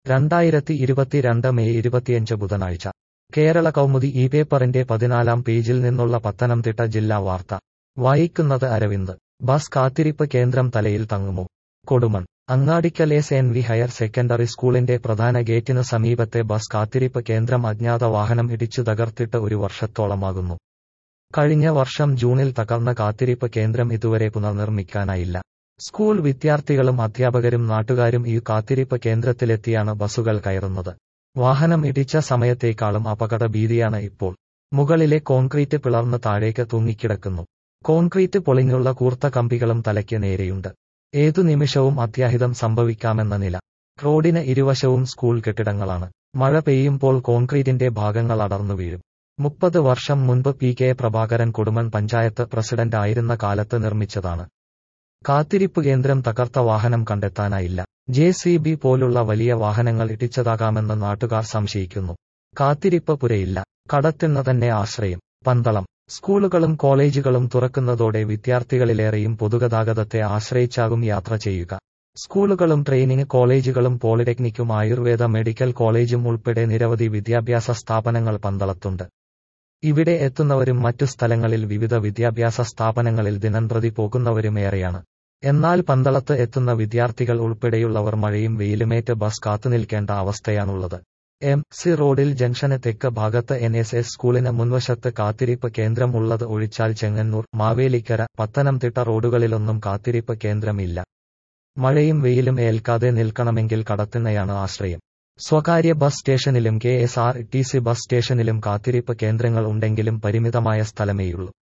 രണ്ടായിരത്തി ഇരുപത്തിരണ്ട് മെയ് ഇരുപത്തിയഞ്ച് ബുധനാഴ്ച കേരള കൗമുദി ഈ പേപ്പറിന്റെ പതിനാലാം പേജിൽ നിന്നുള്ള പത്തനംതിട്ട ജില്ലാ വാർത്ത വായിക്കുന്നത് അരവിന്ദ് ബസ് കാത്തിരിപ്പ് കേന്ദ്രം തലയിൽ തങ്ങുമോ Kodumon Angadickal S N V higher secondary സ്കൂളിന്റെ പ്രധാന ഗേറ്റിന് സമീപത്തെ ബസ് കാത്തിരിപ്പ് കേന്ദ്രം അജ്ഞാത വാഹനം ഇടിച്ചു തകർത്തിട്ട് ഒരു വർഷത്തോളമാകുന്നു കഴിഞ്ഞ വർഷം ജൂണിൽ തകർന്ന കാത്തിരിപ്പ് കേന്ദ്രം ഇതുവരെ പുനർനിർമ്മിക്കാനായില്ല സ്കൂൾ വിദ്യാർത്ഥികളും അധ്യാപകരും നാട്ടുകാരും ഈ കാത്തിരിപ്പ് കേന്ദ്രത്തിലെത്തിയാണ് ബസുകൾ കയറുന്നത് വാഹനം ഇടിച്ച സമയത്തേക്കാളും അപകട ഭീതിയാണ് ഇപ്പോൾ മുകളിലെ കോൺക്രീറ്റ് പിളർന്ന് താഴേക്ക് തൂങ്ങിക്കിടക്കുന്നു കോൺക്രീറ്റ് പൊളിഞ്ഞുള്ള കൂർത്ത കമ്പികളും തലയ്ക്ക് നേരെയുണ്ട് ഏതു നിമിഷവും അത്യാഹിതം സംഭവിക്കാമെന്ന നില റോഡിന് ഇരുവശവും സ്കൂൾ കെട്ടിടങ്ങളാണ് മഴ പെയ്യുമ്പോൾ കോൺക്രീറ്റിന്റെ ഭാഗങ്ങൾ അടർന്നു വീഴും മുപ്പത് വർഷം മുൻപ് P K Prabhakaran Kodumon panchayat president ആയിരുന്ന കാലത്ത് നിർമ്മിച്ചതാണ് കാത്തിരിപ്പ് കേന്ദ്രം തകർത്ത വാഹനം കണ്ടെത്താനായില്ല ജെ സി ബി പോലുള്ള വലിയ വാഹനങ്ങൾ ഇടിച്ചതാകാമെന്ന് നാട്ടുകാർ സംശയിക്കുന്നു കാത്തിരിപ്പ് പുരയില്ല കടത്തിണ്ണ തന്നെ ആശ്രയം പന്തളം സ്കൂളുകളും കോളേജുകളും തുറക്കുന്നതോടെ വിദ്യാർത്ഥികളിലേറെയും പൊതുഗതാഗതത്തെ ആശ്രയിച്ചാകും യാത്ര ചെയ്യുക സ്കൂളുകളും ട്രെയിനിങ് കോളേജുകളും പോളിടെക്നിക്കും ആയുർവേദ മെഡിക്കൽ കോളേജും ഉൾപ്പെടെ നിരവധി വിദ്യാഭ്യാസ സ്ഥാപനങ്ങൾ പന്തളത്തുണ്ട് ഇവിടെ എത്തുന്നവരും മറ്റു സ്ഥലങ്ങളിൽ വിവിധ വിദ്യാഭ്യാസ സ്ഥാപനങ്ങളിൽ ദിനംപ്രതി പോകുന്നവരും ഏറെയാണ് എന്നാൽ പന്തളത്ത് എത്തുന്ന വിദ്യാർത്ഥികൾ ഉൾപ്പെടെയുള്ളവർ മഴയും വെയിലുമേറ്റ് ബസ് കാത്തുനിൽക്കേണ്ട അവസ്ഥയാണുള്ളത് എം സി റോഡിൽ ജംഗ്ഷന് തെക്ക് ഭാഗത്ത് എൻ എസ് എസ് സ്കൂളിന് മുൻവശത്ത് കാത്തിരിപ്പ് കേന്ദ്രം ഉള്ളത് ഒഴിച്ചാൽ ചെങ്ങന്നൂർ മാവേലിക്കര പത്തനംതിട്ട റോഡുകളിലൊന്നും കാത്തിരിപ്പ് കേന്ദ്രമില്ല മഴയും വെയിലും ഏൽക്കാതെ നിൽക്കണമെങ്കിൽ കടത്തിണ്ണയാണ് ആശ്രയം സ്വകാര്യ ബസ് സ്റ്റേഷനിലും K S R T C bus സ്റ്റേഷനിലും കാത്തിരിപ്പ് കേന്ദ്രങ്ങൾ ഉണ്ടെങ്കിലും പരിമിതമായ സ്ഥലമേയുള്ളൂ